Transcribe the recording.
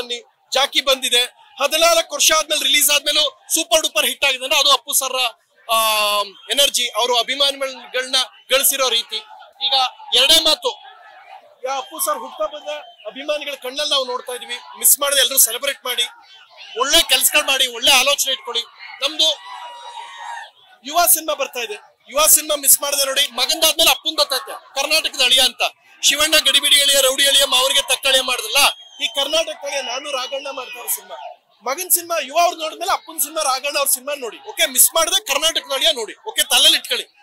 ಬನ್ನಿ ಜಾಕಿ ಬಂದಿದೆ ಹದಿನಾಲ್ಕು ವರ್ಷ ಆದ್ಮೇಲೆ ರಿಲೀಸ್ ಆದ್ಮೇಲೂ ಸೂಪರ್ ಡೂಪರ್ ಹಿಟ್ ಆಗಿದೆ ಅಂದ್ರೆ ಅದು ಅಪ್ಪು ಸರ್ ಎನರ್ಜಿ ಅವರು ಅಭಿಮಾನಿಗಳನ್ನ ಗಳಿಸಿರೋ ರೀತಿ ಈಗ ಎರಡೇ ಮಾತು ಯಾ ಅಪ್ಪು ಸರ್ ಹುಟ್ಟುಹಬ್ಬದ ಅಭಿಮಾನಿಗಳ ಕಣ್ಣಲ್ಲಿ ನಾವು ನೋಡ್ತಾ ಇದೀವಿ ಮಿಸ್ ಮಾಡದೆ ಎಲ್ಲರೂ ಸೆಲೆಬ್ರೇಟ್ ಮಾಡಿ ಒಳ್ಳೆ ಕೆಲ್ಸಗಳು ಮಾಡಿ ಒಳ್ಳೆ ಆಲೋಚನೆ ಇಟ್ಕೊಳ್ಳಿ ನಮ್ದು ಯುವ ಸಿನಿಮಾ ಬರ್ತಾ ಇದೆ ಯುವ ಸಿನಿಮಾ ಮಿಸ್ ಮಾಡದೆ ನೋಡಿ ಮಗಂದಾದ್ಮೇಲೆ ಅಪ್ಪನ್ ಗೊತ್ತೈತೆ ಕರ್ನಾಟಕದ ಅಳಿಯ ಅಂತ ಶಿವಣ್ಣ ಗಡಿಬಿಡಿ ಎಳಿಯ ರೌಡಿ ಎಳಿಯ ಮಾವರಿಗೆ ತಕ್ಕಳಿಯ ಮಾಡಿದ್ರಲ್ಲ ಈ ಕರ್ನಾಟಕ ಅಳಿಯ ನಾನು ರಾಘಣ್ಣ ಮಾಡ್ತಾರೆ ಸಿನಿಮಾ ಮಗನ್ ಸಿನಿಮಾ ಯುವ ಅವ್ರು ನೋಡಿದ್ಮೇಲೆ ಅಪ್ಪನ್ ಸಿನಿಮಾ ರಾಘಣ್ಣ ಅವ್ರ ಸಿನಿಮಾ ನೋಡಿ ಓಕೆ ಮಿಸ್ ಮಾಡದೆ ಕರ್ನಾಟಕದ ಅಳಿಯ ನೋಡಿ ಓಕೆ ತಲೆಯಲ್ಲಿ ಇಟ್ಕೊಳ್ಳಿ